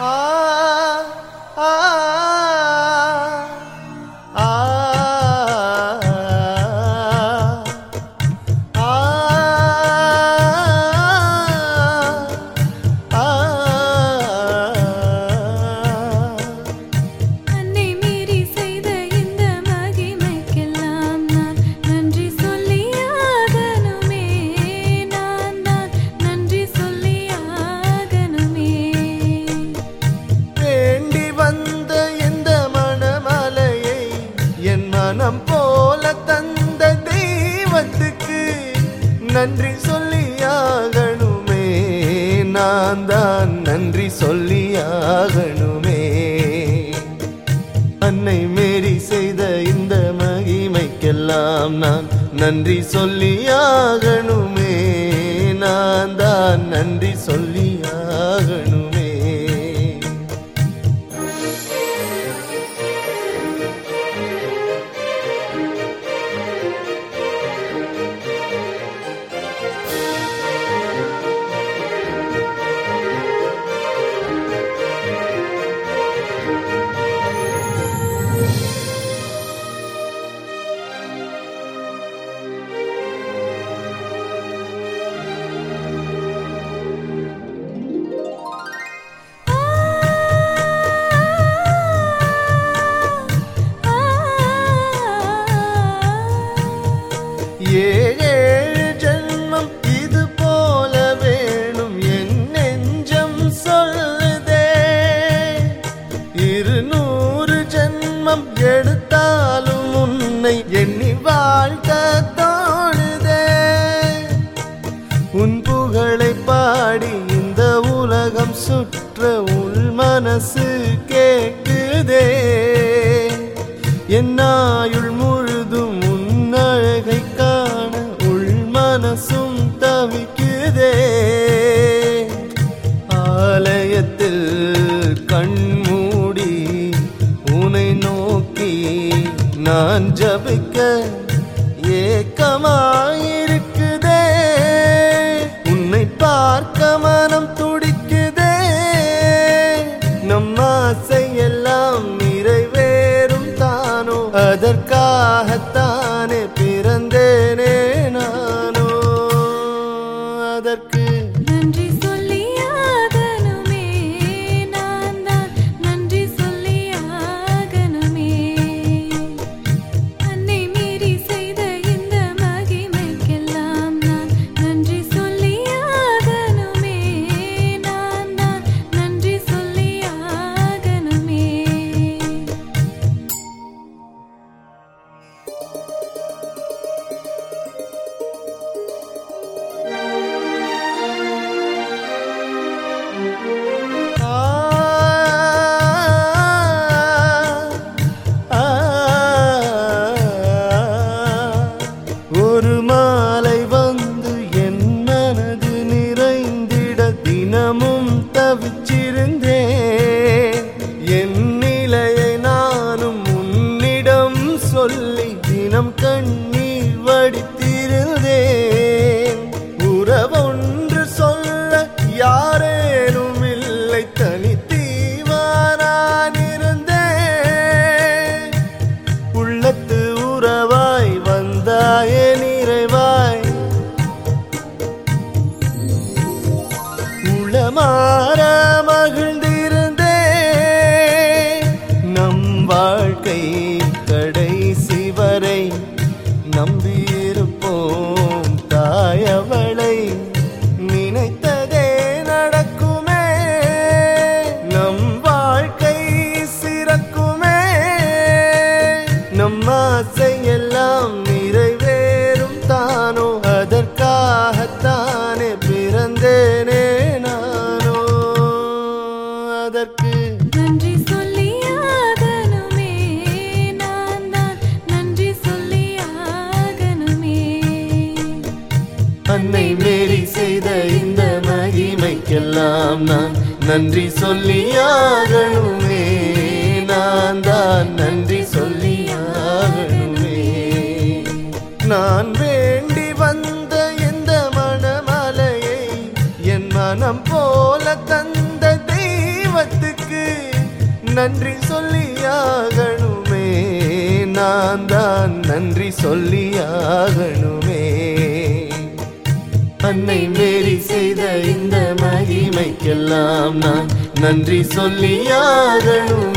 ஆ ஆ ஆ அன்னை மீறி செய்த இந்த மகிமைக்கெல்லாம் நான் நன்றி சொல்லியாகணுமே நான் தான் நன்றி சொல்லியாகணுமே வேண்டி வந்த இந்த மணமலையை என் மனம் போல தந்த தெய்வத்துக்கு நன்றி சொல்லியாகணுமே நான் தான் நன்றி சொல்லியாகணுமே அன்னை மேரி செய்த இந்த மகிமைக்கெல்லாம் நான் நன்றி சொல்லியாகணுமே நான் தான் நன்றி சொல்லியாகணுமே ஏழேழு ஜென்மம் இது போல வேணும் என் நெஞ்சம் சொல்லுதே இருநூறு ஜென்மம் எடுத்தாலும் உன்னை எண்ணி வாழ்க்க தோணுதே உன் புகழை பாடி இந்த உலகம் சுற்ற உள் மனசு கேட்குதே என் ஆயுள் முழுதும் உன் அழகை காண உள் மனசும் தவிக்குதே ஆலயத்தில் கண்மூடி உனை நோக்கி நான் ஜபிக்க ஏக்கமாயிருக்குதே உன்னை பார்க்க மனம் துடிக்குதே நம் ஆசையெல்லாம் நிறைவேறும் தானோ அதற்காகத்தானே பிறந்தேனே நானோ அதற்கு நன்றி சொல்லியாகணுமே நான் தான் நன்றி சொல்லியாகணுமே அன்னை மீறி செய்த இந்த மகிமைக்கெல்லாம் நான் நன்றி சொல்லியாகணுமே நான் தான் நன்றி சொல்லியாகணுமே ஆ ஆ ஒரு மாலை வந்து என் மனது நிறைந்திட தினமும் தவிச்சிருந்தேன் என் நிலையை நானும் உன்னிடம் சொல்லி தினம் கண்ணீர் வடித்திருந்தேன் உறவொன்று சொல்ல யாரேனும் இல்லை தனித்தீவானான் இருந்தேன் உள்ளத்து உறவாய் வந்தாயே நிறைவாய் உளமாற மகிழ்ந்திருந்தே நம் வாழ்க்கை கடைசி வரை நம்பியிருப்போம் தாயவளை நினைத்ததே நடக்குமே நம் வாழ்க்கை சிறக்குமே நம் ஆசை எல்லாம் நிறைவேறும் தானோ அதற்காகத்தானே பிறந்தேனே நானோ அதற்கு நன்றி சொல்லியாகணுமே நான் தான் நன்றி சொல்லியாகணுமே அன்னை மேரி செய்த இந்த மகிமைக்கெல்லாம் நான் நன்றி சொல்லியாகணுமே நான் தான் நன்றி சொல்லியாகணுமே நான் வேண்டி வந்த இந்த மனமலையை என் மனம் போல தந்த தெய்வத்துக்கு நன்றி சொல்லியாகணுமே நான் தான் நன்றி சொல்லியாகணுமே அன்னை மேரி செய்த இந்த மகிமைக்கெல்லாம் நான் நன்றி சொல்லியாகணுமே